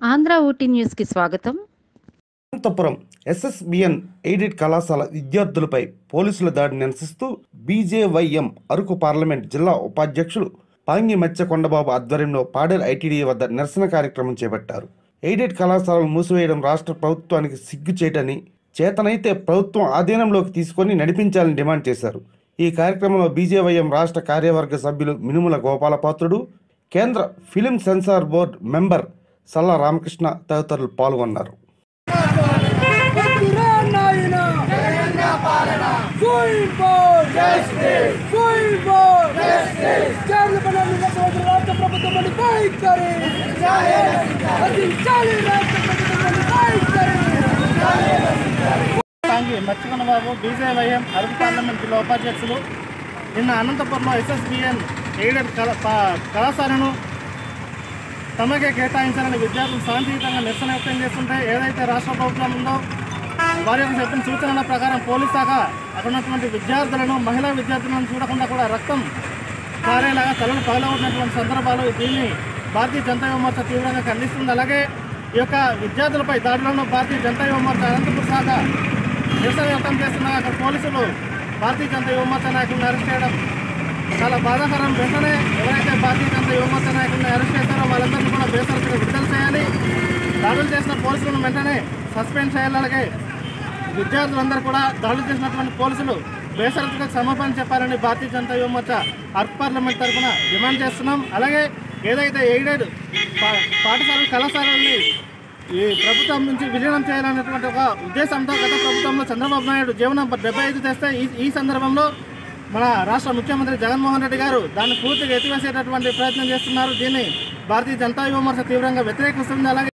ఆంధ్ర ఊటీ న్యూస్కి స్వాగతం Anantapuram SSBN aided కళాశాల విద్యార్థులపై పోలీసుల దాడిని నిరసిస్తూ బీజేవైఎం అరకు పార్లమెంట్ జిల్లా ఉపాధ్యక్షులు పాంగి మత్స్య కొండబాబు ఆధ్వర్యంలో పాడేరు ఐటీడీ వద్ద నిరసన కార్యక్రమం చేపట్టారు ఎయిడెడ్ కళాశాలను మూసివేయడం రాష్ట్ర ప్రభుత్వానికి సిగ్గు చేయటని చేతనైతే ప్రభుత్వం ఆధీనంలోకి తీసుకొని నడిపించాలని డిమాండ్ చేశారు ఈ కార్యక్రమంలో బీజేవైఎం రాష్ట్ర కార్యవర్గ సభ్యులు మినుముల గోపాలపాత్రుడు కేంద్ర film censor board member Salla Ramakrishna తదితరులు పాల్గొన్నారు వద్దురా నాయనా ఫుల్ బోర్డ్ ఫుల్ బోర్డ్ కేంద్ర పనులు నిర్వహించవలసిన రాష్ట్ర ప్రభుత్వం వైఖరి రచించాలి రాష్ట్ర ప్రభుత్వం వైఖరి తాంగి మచ్చికొండ బాబు బీజేవైఎం అరకు పార్లమెంట్ జిల్లా ఉపాధ్యక్షులు నిన్న అనంతపురంలో ఎస్ఎస్బిఎన్ ఎయిడెడ్ కళ పా- కళాశాలను తమకే కేటాయించాలని విద్యార్థులు శాంతియుతంగా నిరసన వ్యక్తం చేస్తుంటే ఏదైతే రాష్ట్ర ప్రభుత్వం ఉందో వారి యొక్క చెప్పిన సూచనల ప్రకారం పోలీస్ శాఖ అక్కడ ఉన్నటువంటి విద్యార్థులను మహిళా విద్యార్థులను చూడకుండా కూడా రక్తం కారేలాగా తలలు పగలగొట్టినటువంటి సందర్భాలు దీన్ని భారతీయ జనతా యువ మోర్చా తీవ్రంగా ఖండిస్తుంది అలాగే ఈ యొక్క విద్యార్థులపై దాడులను భారతీయ జనతా యువ మోర్చా అనంతపురం శాఖ నిరసన వ్యక్తం చేస్తున్న అక్కడ పోలీసులు భారతీయ జనతా యువ మోర్చా నాయకులను అరెస్ట్ చేయడం చాలా బాధాకరం వెంటనే ఎవరైతే భారతీయ జనతా యువ మోర్చా నాయకులను అరెస్ట్ చేస్తారో వాళ్ళందరినీ కూడా బేసరతుగా విడుదల చేయాలి దాడులు చేసిన పోలీసులను వెంటనే సస్పెండ్ చేయాలి అలాగే విద్యార్థులందరూ కూడా దాడులు చేసినటువంటి పోలీసులు బేసరతుగా క్షమాపణ చెప్పాలని భారతీయ జనతా యువ మోర్చా అర్క్ పార్లమెంట్ తరఫున డిమాండ్ చేస్తున్నాం అలాగే ఏదైతే ఎయిడెడ్ పా- పాఠశాలలు కళాశాలల్ని ఈ ప్రభుత్వం నుంచి విలీనం చేయాలనేటువంటి ఒక ఉద్దేశంతో గత ప్రభుత్వంలో చంద్రబాబు నాయుడు జీవనం డెబ్బై ఐదు తెస్తే ఈ ఈ సందర్భంలో మన రాష్ట్ర ముఖ్యమంత్రి జగన్మోహన్ రెడ్డి గారు దాన్ని పూర్తిగా ఎత్తివేసేటటువంటి ప్రయత్నం చేస్తున్నారు దీన్ని భారతీయ జనతా యువ మోర్చా తీవ్రంగా వ్యతిరేకిస్తుంది అలాగే